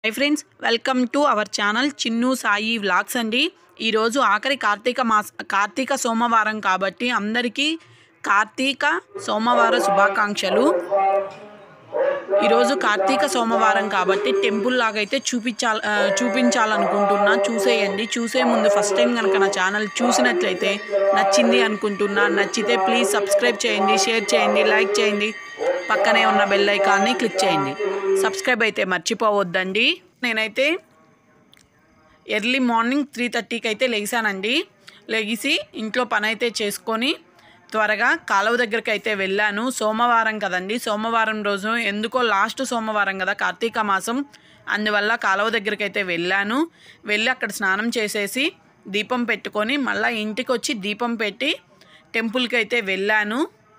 high friends welcome to our channel Chinnu Sai vlogs అండి ఈరోజు ఆఖరి కార్తీక మాస కార్తీక సోమవారం కాబట్టి అందరికీ కార్తీక సోమవార శుభాకాంక్షలు ఈరోజు కార్తీక సోమవారం కాబట్టి టెంపుల్ లాగైతే చూపించాల ఆ, చూపించాలనుకుంటున్నా చూసేయండి చూసే ముందు ఫస్ట్ టైం కనుక నా ఛానల్ చూసినట్లయితే నచ్చింది అనుకుంటున్నా నచ్చితే ప్లీజ్ సబ్స్క్రైబ్ చేయండి షేర్ చేయండి లైక్ చేయండి పక్కనే ఉన్న బెల్ ఐకాన్ని క్లిక్ చేయండి సబ్స్క్రైబ్ అయితే మర్చిపోవద్దండి నేనైతే ఎర్లీ మార్నింగ్ త్రీ థర్టీకి అయితే లేచానండి లెగిసి ఇంట్లో పని అయితే చేసుకొని త్వరగా కాలువ దగ్గరికి అయితే వెళ్ళాను సోమవారం కదండి సోమవారం రోజు ఎందుకో లాస్ట్ సోమవారం కదా కార్తీక మాసం అందువల్ల కాలువ దగ్గరికి అయితే వెళ్ళాను వెళ్ళి అక్కడ స్నానం చేసేసి దీపం పెట్టుకొని మళ్ళీ ఇంటికి వచ్చి దీపం పెట్టి టెంపుల్కి అయితే వెళ్ళాను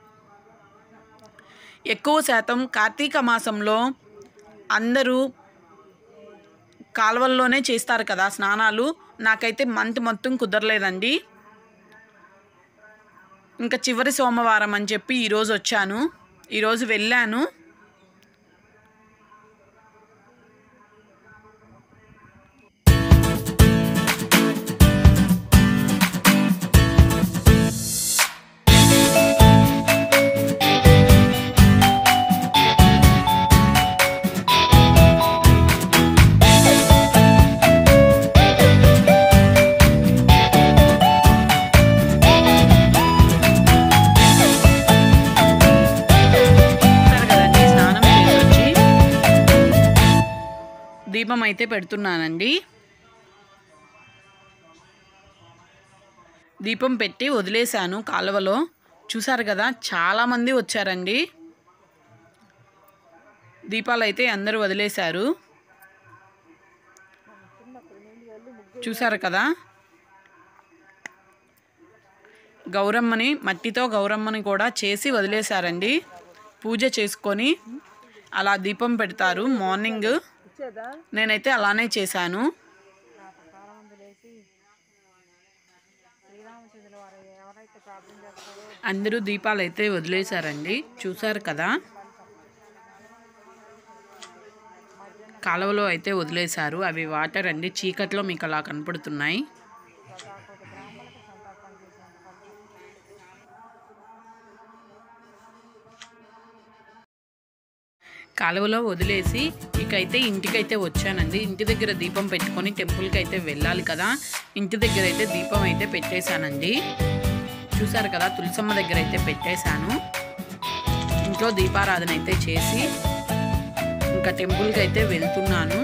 ఎక్కువ శాతం కార్తీక మాసంలో అందరూ కాలువల్లోనే చేస్తారు కదా స్నానాలు నాకైతే మంత్ మొత్తం కుదరలేదండి ఇంకా చివరి సోమవారం అని చెప్పి ఈరోజు వచ్చాను ఈరోజు వెళ్ళాను చూస్తారు కదండి స్నానం చేసి వచ్చి దీపం అయితే పెడుతున్నానండి దీపం పెట్టి వదిలేశాను కాలువలో చూసారు కదా చాలామంది వచ్చారండి దీపాలు అయితే అందరూ వదిలేశారు చూసారు కదా గౌరమ్మని మట్టితో గౌరమ్మని కూడా చేసి వదిలేశారండి పూజ చేసుకొని అలా దీపం పెడతారు మార్నింగ్ నేనైతే అలానే చేశాను అందరూ దీపాలు అయితే వదిలేశారండి చూసారు కదా కాలువలో అయితే వదిలేశారు అవి వాటర్ అండి చీకట్లో మీకు అలా కనపడుతున్నాయి కాలువలో వదిలేసి ఇకైతే ఇంటికైతే వచ్చానండి ఇంటి దగ్గర దీపం పెట్టుకొని టెంపుల్కి అయితే వెళ్ళాలి కదా ఇంటి దగ్గర అయితే దీపం అయితే పెట్టేశానండి చూసారు కదా తులసమ్మ దగ్గర అయితే పెట్టేశాను ఇంట్లో దీపారాధన అయితే చేసి ఇంకా టెంపుల్కి అయితే వెళ్తున్నాను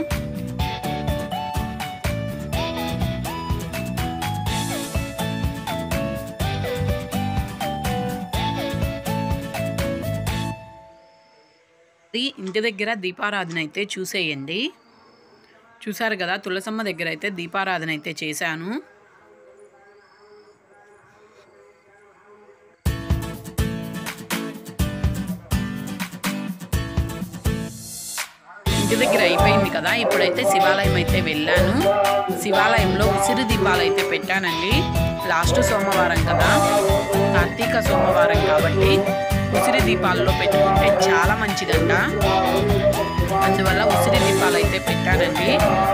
ఇది ఇంటి దగ్గర దీపారాధన అయితే చూసేయండి చూసారు కదా తులసమ్మ దగ్గర అయితే దీపారాధన అయితే చేశాను ఇంటి దగ్గర అయిపోయింది కదా ఇప్పుడైతే శివాలయం అయితే వెళ్ళాను శివాలయంలో ఉసిరి దీపాలు అయితే పెట్టానండి లాస్ట్ సోమవారం కదా కార్తీక సోమవారం కాబట్టి ఉసిరి దీపాల్లో పెట్టుకుంటే చాలా మంచిదంట అందువల్ల ఉసిరి దీపాలు అయితే పెట్టానండి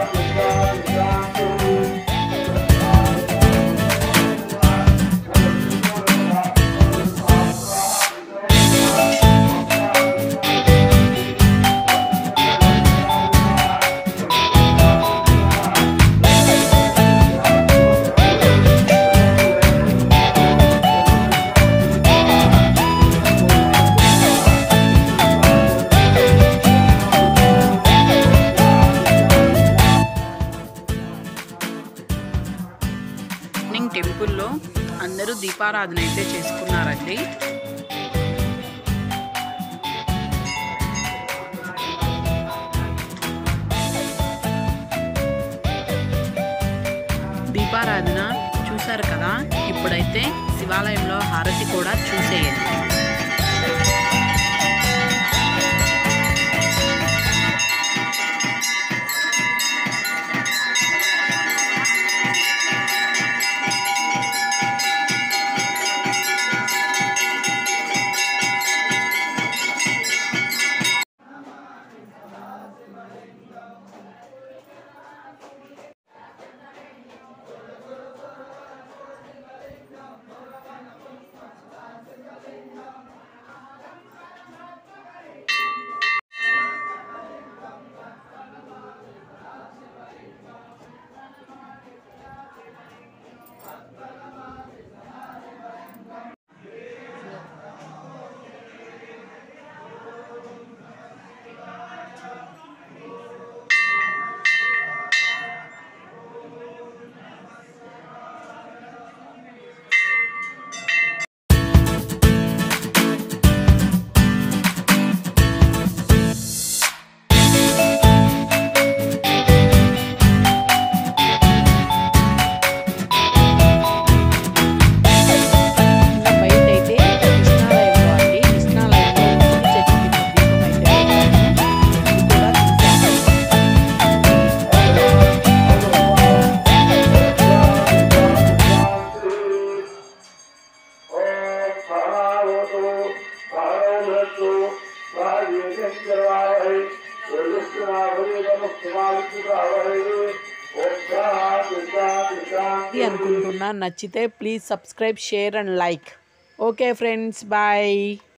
మార్నింగ్ టెంపుల్లో అందరూ దీపారాధన అయితే చేసుకున్నారండి దీపారాధన చూశారు కదా ఇప్పుడైతే శివాలయంలో హారతి కూడా చూసేయండి ఇది అనుకుంటున్నా నచ్చితే please subscribe share and like okay friends bye